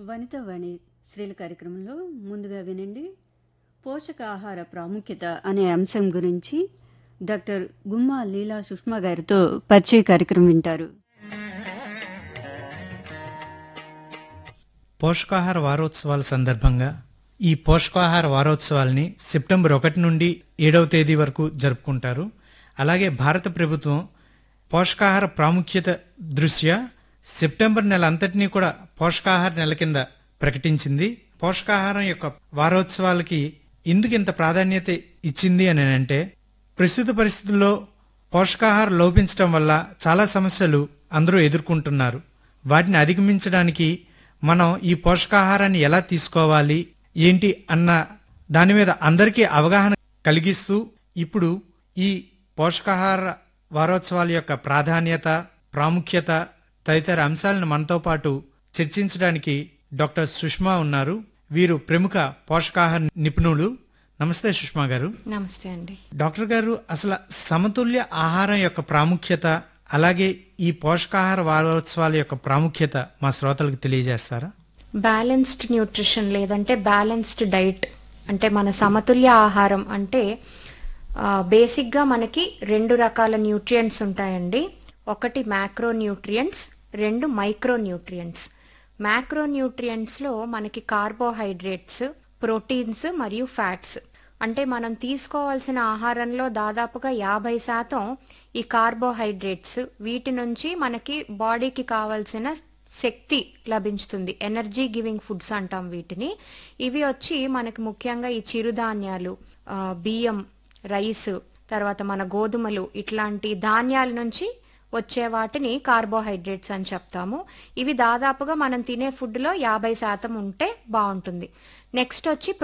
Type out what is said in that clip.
వనిత వాణి స్త్రీల కార్యక్రమంలో ముందుగా వినండి పోషకాహార ప్రాముఖ్యత అనే అంశం గురించి డాక్టర్ గుమ్మా లీలా సుష్మా గారితో పరిచయ కార్యక్రమం వింటారు పోషకాహార వారోత్సవాల సందర్భంగా ఈ పోషకాహార వారోత్సవాల్ని సెప్టెంబర్ ఒకటి నుండి ఏడవ తేదీ వరకు జరుపుకుంటారు అలాగే భారత ప్రభుత్వం పోషకాహార ప్రాముఖ్యత దృష్ట్యా సెప్టెంబర్ నెల అంతటినీ కూడా పోషకాహార నెల కింద ప్రకటించింది పోషకాహారం యొక్క వారోత్సవాలకి ఎందుకు ఇంత ప్రాధాన్యత ఇచ్చింది అని అంటే ప్రస్తుత పరిస్థితుల్లో పోషకాహారం లోపించడం వల్ల చాలా సమస్యలు అందరూ ఎదుర్కొంటున్నారు వాటిని అధిగమించడానికి మనం ఈ పోషకాహారాన్ని ఎలా తీసుకోవాలి ఏంటి అన్న దాని మీద అందరికీ అవగాహన కలిగిస్తూ ఇప్పుడు ఈ పోషకాహార వారోత్సవాల యొక్క ప్రాధాన్యత ప్రాముఖ్యత తదితర అంశాలను మనతో పాటు చర్చించడానికి డాక్టర్ సుష్మా ఉన్నారు వీరు ప్రముఖ పోషకాహార నిపుణులు నమస్తే సుష్మా గారు నమస్తే అండి డాక్టర్ గారు అసలు సమతుల్య ఆహారం యొక్క ప్రాముఖ్యత అలాగే ఈ పోషకాహార వారోత్సవాల యొక్క ప్రాముఖ్యత మా శ్రోతలకు తెలియజేస్తారా బ్యాలెన్స్డ్ న్యూట్రిషన్ లేదంటే బ్యాలెన్స్డ్ డైట్ అంటే మన సమతుల్య ఆహారం అంటే ఆ, బేసిక్గా మనకి రెండు రకాల న్యూట్రియంట్స్ ఉంటాయండి ఒకటి మ్యాక్రో న్యూట్రియంట్స్ రెండు మైక్రో న్యూట్రియంట్స్ మ్యాక్రో న్యూట్రియంట్స్లో మనకి కార్బోహైడ్రేట్స్ ప్రోటీన్స్ మరియు ఫ్యాట్స్ అంటే మనం తీసుకోవాల్సిన ఆహారంలో దాదాపుగా యాభై శాతం ఈ కార్బోహైడ్రేట్స్ వీటి నుంచి మనకి బాడీకి కావాల్సిన శక్తి లభించుతుంది ఎనర్జీ గివింగ్ ఫుడ్స్ అంటాం వీటిని ఇవి వచ్చి మనకి ముఖ్యంగా ఈ చిరుధాన్యాలు ఆ, బియ్యం రైస్ తర్వాత మన గోధుమలు ఇట్లాంటి ధాన్యాల నుంచి వచ్చే వాటిని కార్బోహైడ్రేట్స్ అని చెప్తాము ఇవి దాదాపుగా మనం తినే ఫుడ్లో యాభై శాతం ఉంటే బాగుంటుంది నెక్స్ట్ వచ్చి